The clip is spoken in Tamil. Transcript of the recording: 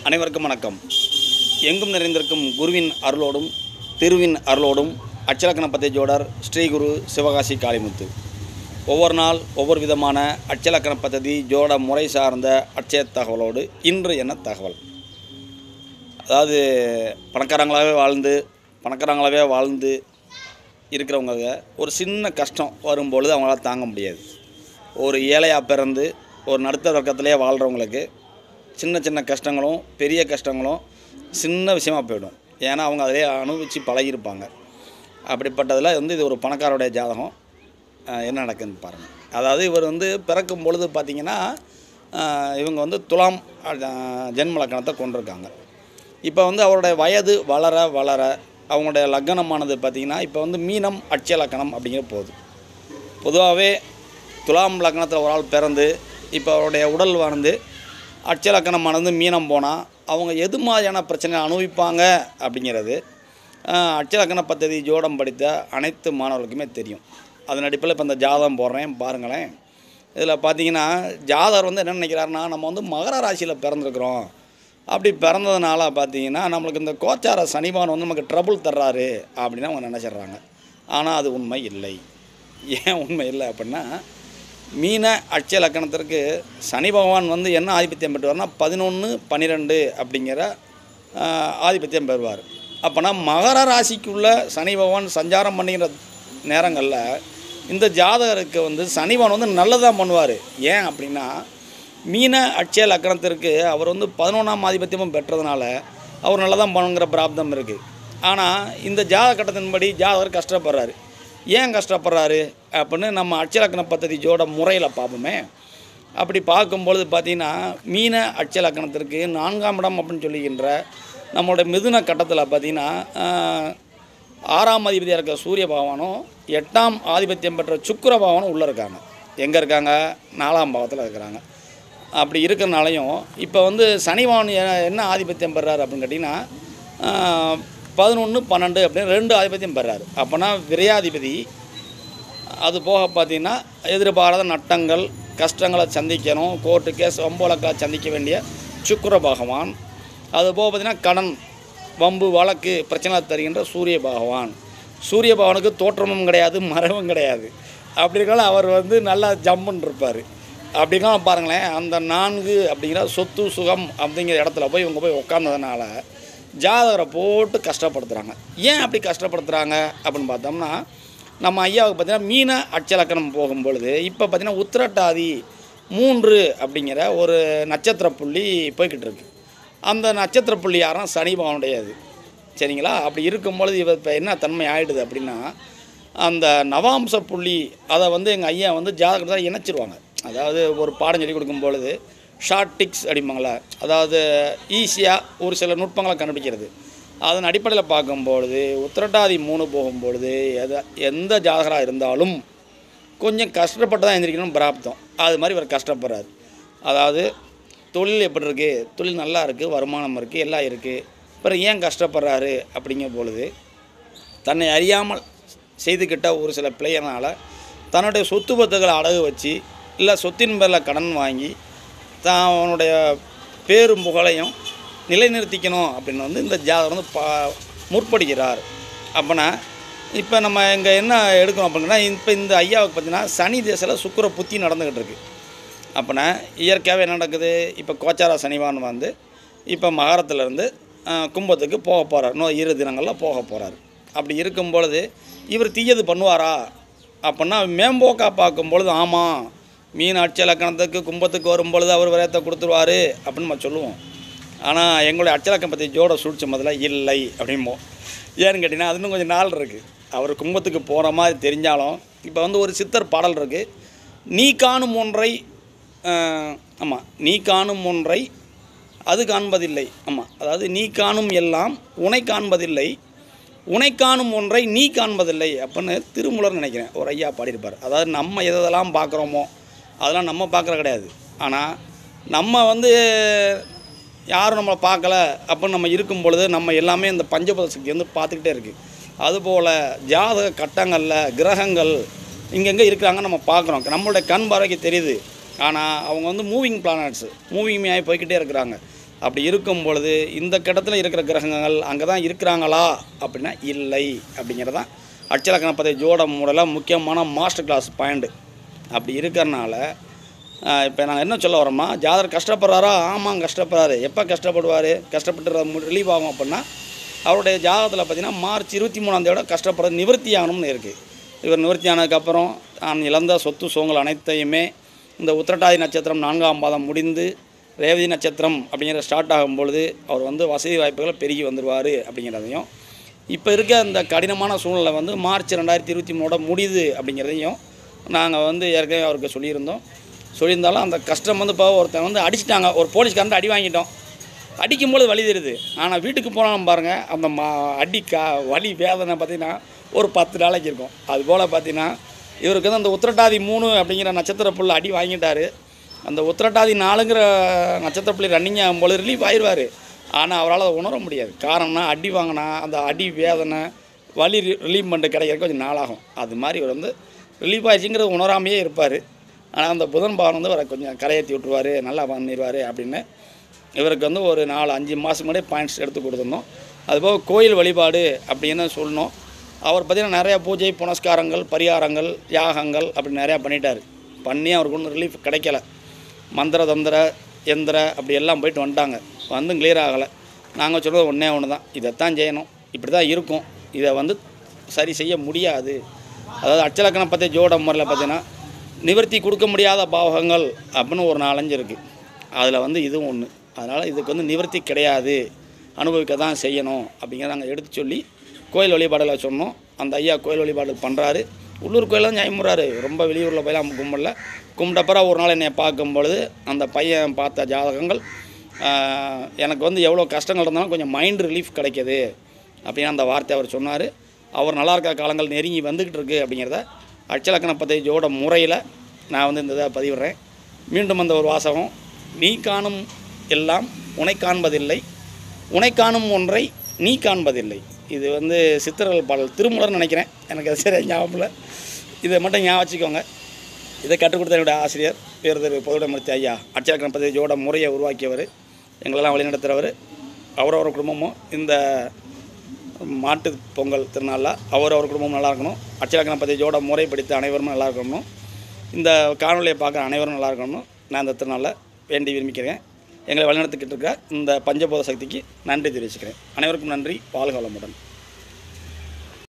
அனைவருக்கும் வணக்கம் எங்கும் நிறைந்திருக்கும் குருவின் அருளோடும் திருவின் அருளோடும் அச்சலக்கண பத்தை ஜோடர் ஸ்ரீகுரு சிவகாசி காளிமுத்து ஒவ்வொரு நாள் ஒவ்வொரு விதமான அச்சலக்கண பദ്ധதி ஜோட முறை சார்ந்த அச்சய தகவலோடு இன்று என்ன தகவல் அதாவது பணக்காரங்களாகவே வாழ்ந்து பணக்காரங்களாகவே வாழ்ந்து இருக்கிறவங்க ஒரு சின்ன கஷ்டம் வரும்பொழுது அவங்களால தாங்க முடியாது ஒரு ஏழையாக பிறந்து ஒரு நடுத்தர வர்க்கத்திலே வாழ்கிறவங்களுக்கு சின்ன சின்ன கஷ்டங்களும் பெரிய கஷ்டங்களும் சின்ன விஷயமா போயிடும் ஏன்னா அவங்க அதிலே அனுபவித்து பழகியிருப்பாங்க அப்படிப்பட்டதில் வந்து இது ஒரு பணக்காரருடைய ஜாதகம் அஹ், என்ன நடக்குதுன்னு பாருங்கள் அதாவது இவர் வந்து பிறக்கும் பொழுது பார்த்திங்கன்னா அஹ், இவங்க வந்து துலாம் அஹ், ஜென்ம லக்கணத்தை கொண்டிருக்காங்க இப்போ வந்து அவருடைய வயது வளர வளர அவங்களுடைய லக்னமானது பார்த்திங்கன்னா இப்போ வந்து மீனம் அட்சய லக்கணம் அப்படிங்கிற போகுது பொதுவாகவே துலாம் லக்னத்தில் ஒரு ஆள் பிறந்து இப்போ அவருடைய உடல் வந்து அட்சய லக்கணமானது மீனம் போனால் அவங்க எது மாதிரியான பிரச்சனை அனுபவிப்பாங்க அப்படிங்கிறது ஆஹ், அட்சய லக்கண பദ്ധதி ஜோடம் படித்த அனைத்து மாணவர்களுக்குமே தெரியும் அதன் அடிப்படையில் இப்போ இந்த ஜாதகம் போடுறேன் பாருங்களேன் இதில் பார்த்தீங்கன்னா ஜாதகர் வந்து என்ன நினைக்கிறாருன்னா நம்ம வந்து மகர ராசியில் பிறந்திருக்கிறோம் அப்படி பிறந்ததுனால பார்த்தீங்கன்னா நம்மளுக்கு இந்த கோச்சார சனிபான் வந்து நமக்கு ட்ரபுள் தர்றாரு அப்படின்னு அவங்க நினச்சிட்றாங்க ஆனால் அது உண்மை இல்லை ஏன் உண்மை இல்லை அப்படின்னா மீன அட்சய லக்கணத்திற்கு சனி பகவான் வந்து என்ன ஆதிபத்தியம் பெற்றுவார்னா பதினொன்று பன்னிரெண்டு அப்படிங்கிற ஆஹ், ஆதிபத்தியம் பெறுவார் அப்போனா மகர ராசிக்குள்ள சனி பகவான் சஞ்சாரம் பண்ணுகிற நேரங்களில் இந்த ஜாதகருக்கு வந்து சனிபகவான் வந்து நல்லதாக பண்ணுவார் ஏன் அப்படின்னா மீன அட்சய லக்கணத்திற்கு அவர் வந்து பதினொன்றாம் ஆதிபத்தியமும் பெற்றதுனால அவர் நல்லா தான் பண்ணுங்கிற பிராப்தம் இருக்குது ஆனால் இந்த ஜாதக கட்டத்தின்படி ஜாதகர் கஷ்டப்படுறாரு ஏன் கஷ்டப்படுறாரு அப்படின்னு நம்ம அட்சலக்கண பദ്ധதி ஜோட முறையில் பார்ப்போமே அப்படி பார்க்கும்பொழுது பார்த்திங்கன்னா மீன அட்சலக்கணத்திற்கு நான்காம் இடம் அப்படின்னு சொல்லுகின்ற நம்மளோட மிதுன கட்டத்தில் பார்த்திங்கன்னா ஆஹ், ஆறாம் அதிபதியாக இருக்கிற சூரிய பகவானும் எட்டாம் ஆதிபத்தியம் பெற்ற சுக்கிர பகவானும் உள்ளே இருக்காங்க எங்கே இருக்காங்க நாலாம் பாவத்தில் இருக்கிறாங்க அப்படி இருக்கிறனாலையும் இப்போ வந்து சனி பகவான் எ- என்ன ஆதிபத்தியம் பெறாரு அப்படின்னு கேட்டிங்கன்னா பதினொன்று பன்னெண்டு அப்படின்னு ரெண்டு ஆதிபத்தியம் பெறாரு அப்போனா விரையாதிபதி அது போக பார்த்தீங்கன்னா எதிர்பாராத நட்டங்கள் கஷ்டங்களை சந்திக்கணும் கோர்ட்டு கேஸ் வம்புவழக்கை சந்திக்க வேண்டிய சுக்கிர பகவான் அது போக பார்த்தீங்கன்னா கடன் வம்பு வழக்கு பிரச்சனை தருகின்ற சூரிய பகவான் சூரிய பகவானுக்கு தோற்றமும் கிடையாது மரமும் கிடையாது அப்படி இருக்கலாம் அவர் வந்து நல்லா ஜம்முன்னு இருப்பார் அப்படி இருக்கலாம் பாருங்களேன் அந்த நான்கு அப்படிங்கிற சொத்து சுகம் அப்படிங்கிற இடத்துல போய் இவங்க போய் உட்காந்ததுனால ஜாதகரை போட்டு கஷ்டப்படுத்துகிறாங்க ஏன் அப்படி கஷ்டப்படுத்துகிறாங்க அப்படின்னு பார்த்தோம்னா நம்ம ஐயாவுக்கு பார்த்தீங்கன்னா மீன அச்சலக்கணம் போகும்பொழுது இப்போ பார்த்தீங்கன்னா உத்திரட்டாதி மூன்று அப்படிங்கிற ஒரு நட்சத்திர புள்ளி போய்கிட்டு இருக்கு அந்த நட்சத்திர புள்ளி யாரும் சனி பகவானுடையது சரிங்களா அப்படி இருக்கும்பொழுது இவர் இப்போ என்ன தன்மை ஆயிடுது அப்படின்னா அந்த நவாம்ச புள்ளி அதை வந்து எங்கள் ஐயா வந்து ஜாதகத்தில் இணைச்சிருவாங்க அதாவது ஒரு பாடம் சொல்லி கொடுக்கும் பொழுது ஷார்ட் டிக்ஸ் அப்படிம்பாங்களா அதாவது ஈஸியாக ஒரு சில நுட்பங்களை கண்டுபிடிக்கிறது அதன் அடிப்படையில் பார்க்கும்பொழுது உத்திரட்டாதி மூணு போகும்பொழுது எதை எந்த ஜாதகராக இருந்தாலும் கொஞ்சம் கஷ்டப்பட்டு தான் எந்திரிக்கணும் பிராப்தம் அது மாதிரி இவர் கஷ்டப்படுறாரு அதாவது தொழில் எப்படி இருக்குது தொழில் நல்லா இருக்குது வருமானம் இருக்குது எல்லாம் இருக்குது அப்புறம் ஏன் கஷ்டப்படுறாரு அப்படிங்கிற பொழுது தன்னை அறியாமல் செய்துக்கிட்ட ஒரு சில பிள்ளையனால் தன்னுடைய சொத்து பத்துக்களை அடகு வச்சு இல்லை சொத்தின் பேரில் கடன் வாங்கி தான் அவனுடைய பேரும் புகழையும் நிலைநிறுத்திக்கணும் அப்படின்னு வந்து இந்த ஜாதகம் வந்து பா முற்படுகிறார் அப்போனா இப்போ நம்ம இங்கே என்ன எடுக்கணும் அப்படின்னா இப்போ இந்த ஐயாவுக்கு பார்த்தீங்கன்னா சனி தேசத்தில் சுக்கிர புத்தி நடந்துக்கிட்டு இருக்கு அப்போனா இயற்கையாகவே என்ன நடக்குது இப்போ கோச்சார சனிவான் வந்து இப்போ மகரத்துலேருந்து கும்பத்துக்கு போக போகிறார் இன்னும் இரு தினங்களில் போக போகிறார் அப்படி இருக்கும் பொழுது இவர் தீயது பண்ணுவாரா அப்படின்னா மேம்போக்கா பார்க்கும் பொழுது ஆமாம் மீன் அட்ச லக்கணத்துக்கு கும்பத்துக்கு வரும்பொழுது அவர் விரயத்தை கொடுத்துருவாரு அப்படின்னு நம்ம சொல்லுவோம் ஆனால் எங்களுடைய அச்சலக்கம் பற்றி ஜோட சூழ்ச்சி முதல்ல இல்லை அப்படிம்போம் ஏன்னு கேட்டிங்கன்னா அது இன்னும் கொஞ்சம் நாள் இருக்குது அவர் கும்பத்துக்கு போகிற மாதிரி தெரிஞ்சாலும் இப்போ வந்து ஒரு சித்தர் பாடல் இருக்குது நீ காணும் ஒன்றை ஆமாம் நீ காணும் ஒன்றை அது காண்பதில்லை ஆமாம் அதாவது நீ காணும் எல்லாம் உனை காண்பதில்லை உனை காணும் ஒன்றை நீ காண்பதில்லை அப்படின்னு திருமூலர் நினைக்கிறேன் ஒரு ஐயா பாடியிருப்பார் அதாவது நம்ம எதெல்லாம் பார்க்குறோமோ அதெல்லாம் நம்ம பார்க்குற கிடையாது ஆனால் நம்ம வந்து யாரும் நம்மளை பார்க்கல அப்படின்னு நம்ம இருக்கும் பொழுது நம்ம எல்லாமே இந்த பஞ்சபத சக்தி வந்து பார்த்துக்கிட்டே இருக்குது அதுபோல் ஜாதக கட்டங்களில் கிரகங்கள் இங்கெங்கே இருக்கிறாங்க நம்ம பார்க்குறோம் நம்மளுடைய கண் பார்வைக்கு தெரியுது ஆனால் அவங்க வந்து மூவிங் பிளானட்ஸ் மூவிங் ஆகி போய்க்கிட்டே இருக்கிறாங்க அப்படி இருக்கும் பொழுது இந்த கட்டத்தில் இருக்கிற கிரகங்கள் அங்கே தான் இருக்கிறாங்களா அப்படின்னா இல்லை அப்படிங்கிறதான் அச்சலக்கணப்பதை ஜோட முறையில் முக்கியமான மாஸ்டர் கிளாஸ் பாயிண்ட்டு அப்படி இருக்கிறனால இப்போ நாங்கள் என்ன சொல்ல வரோம்னா ஜாதகர் கஷ்டப்படுறாரா ஆமாம் கஷ்டப்படுறாரு எப்போ கஷ்டப்படுவார் கஷ்டப்பட்டு ரிலீவ் ஆகும் அப்படின்னா அவருடைய ஜாதகத்தில் பார்த்தீங்கன்னா மார்ச் இருபத்தி மூணாந்தேயோட கஷ்டப்பட நிவர்த்தி ஆகணும்னு இருக்குது இவர் நிவர்த்தி ஆனதுக்கப்புறம் தான் இழந்த சொத்து சோங்கள் அனைத்தையுமே இந்த உத்திரட்டாதி நட்சத்திரம் நான்காம் பாதம் முடிந்து ரேவதி நட்சத்திரம் அப்படிங்கிற ஸ்டார்ட் ஆகும் பொழுது அவர் வந்து வசதி வாய்ப்புகளை பெருகி வந்துடுவார் அப்படிங்கிறதையும் இப்போ இருக்க இந்த கடினமான சூழ்நிலை வந்து மார்ச் ரெண்டாயிரத்தி இருபத்தி மூணோட முடியுது அப்படிங்கிறதையும் நாங்கள் வந்து ஏற்கனவே அவருக்கு சொல்லியிருந்தோம் சொல்லியிருந்தாலும் அந்த கஷ்டம் வந்து இப்போ ஒருத்தன் வந்து அடிச்சிட்டாங்க ஒரு போலீஸ்காரன் அடி வாங்கிட்டோம் அடிக்கும்போது வலி தெரியுது ஆனால் வீட்டுக்கு போனாலும் பாருங்கள் அந்த மா அடி கா வலி வேதனை பார்த்தீங்கன்னா ஒரு பத்து நாளைக்கு இருக்கும் அதுபோல் பார்த்தீங்கன்னா இவருக்கு வந்து அந்த உத்திரட்டாதி மூணு அப்படிங்கிற நட்சத்திர புள்ள அடி வாங்கிட்டாரு அந்த உத்திரட்டாதி நாலுங்கிற நட்சத்திர புள்ளி ரன்னிங் ஆகும்போது ரிலீஃப் ஆயிடுவார் ஆனால் அவரால் அதை உணர முடியாது காரணம்னா அடி வாங்கினா அந்த அடி வேதனை வலி ரிலீஃப் பண்ணிட்டு கிடைக்கிறதுக்கு கொஞ்சம் நாளாகும் அது மாதிரி இவர் வந்து ரிலீஃப் ஆயிடுச்சுங்கிறது உணராமையே இருப்பார் ஆனால் அந்த புதன் பவன் வந்து அவரை கொஞ்சம் கரையேற்றி விட்டுருவார் நல்லா பண்ணிடுவார் அப்படின்னு இவருக்கு வந்து ஒரு நாலு அஞ்சு மாதம் முன்னாடியே பாயிண்ட்ஸ் எடுத்து கொடுத்துருந்தோம் அதுபோக கோயில் வழிபாடு அப்படின்னு சொல்லணும் அவர் பார்த்திங்கன்னா நிறையா பூஜை புனஸ்காரங்கள் பரிகாரங்கள் யாகங்கள் அப்படி நிறையா பண்ணிட்டார் பண்ணி அவருக்கு ஒன்றும் ரிலீஃப் கிடைக்கல மந்திர தந்திர எந்திர அப்படி எல்லாம் போயிட்டு வந்துட்டாங்க வந்தும் கிளியர் ஆகலை நாங்கள் சொல்கிறது ஒன்றே ஒன்று தான் இதைத்தான் செய்யணும் இப்படி தான் இருக்கும் இதை வந்து சரி செய்ய முடியாது அதாவது அச்சலக்கண பற்றி ஜோட முறையில் பார்த்தீங்கன்னா நிவர்த்தி கொடுக்க முடியாத பாவகங்கள் அப்படின்னு ஒரு நாலஞ்சு இருக்குது அதில் வந்து இதுவும் ஒன்று அதனால் இதுக்கு வந்து நிவர்த்தி கிடையாது அனுபவிக்க தான் செய்யணும் அப்படிங்கிறத நாங்கள் எடுத்து சொல்லி கோயில் வழிபாடில் சொன்னோம் அந்த ஐயா கோயில் வழிபாடு பண்ணுறாரு உள்ளூர் கோயிலில் தான் நியாயமுறாரு ரொம்ப வெளியூரில் போயெல்லாம் கும்பிடல கும்பிட்டப்பறம் ஒரு நாள் என்னை பார்க்கும் பொழுது அந்த பையன் பார்த்த ஜாதகங்கள் ஆஹ், எனக்கு வந்து எவ்வளோ கஷ்டங்கள் இருந்தாலும் கொஞ்சம் மைண்ட் ரிலீஃப் கிடைக்கிது அப்படின்னு அந்த வார்த்தை அவர் சொன்னார் அவர் நல்லா இருக்க காலங்கள் நெருங்கி வந்துக்கிட்டு இருக்கு அப்படிங்கிறத அச்சலக்கண பத்திரிகையோட முறையில் நான் வந்து இந்த இதை பதிவிடுறேன் மீண்டும் அந்த ஒரு வாசகம் நீ காணும் எல்லாம் உனை காண்பதில்லை உனை காணும் ஒன்றை நீ காண்பதில்லை இது வந்து சித்திரல் பாடல் திருமலர்னு நினைக்கிறேன் எனக்கு அது சரியாக ஞாபகம் இல்லை இதை மட்டும் ஞாபகம் வச்சுக்கோங்க இதை கற்றுக் கொடுத்த என்னுடைய ஆசிரியர் பேர் திரு பொதுடமூர்த்தி ஐயா அச்சலக்கண பத்திரிகையோட முறையை உருவாக்கியவர் எங்களெல்லாம் வழிநடத்துகிறவர் அவரவர் குடும்பமும் இந்த மாட்டு பொங்கல் திருநாளில் அவர் அவர் குடும்பமும் நல்லா இருக்கணும் அச்சலக்கண பத்திரிகையோட முறை படித்த அனைவரும் நல்லா இருக்கணும் இந்த காணொலியை பார்க்குற அனைவரும் நல்லா இருக்கணும் நான் இந்த திருநாளில் வேண்டி விரும்பிக்கிறேன் எங்களை வழிநடத்திக்கிட்டு இருக்க இந்த பஞ்சபோத சக்திக்கு நன்றி தெரிவிச்சுக்கிறேன் அனைவருக்கும் நன்றி வாழ்க வளமுடன்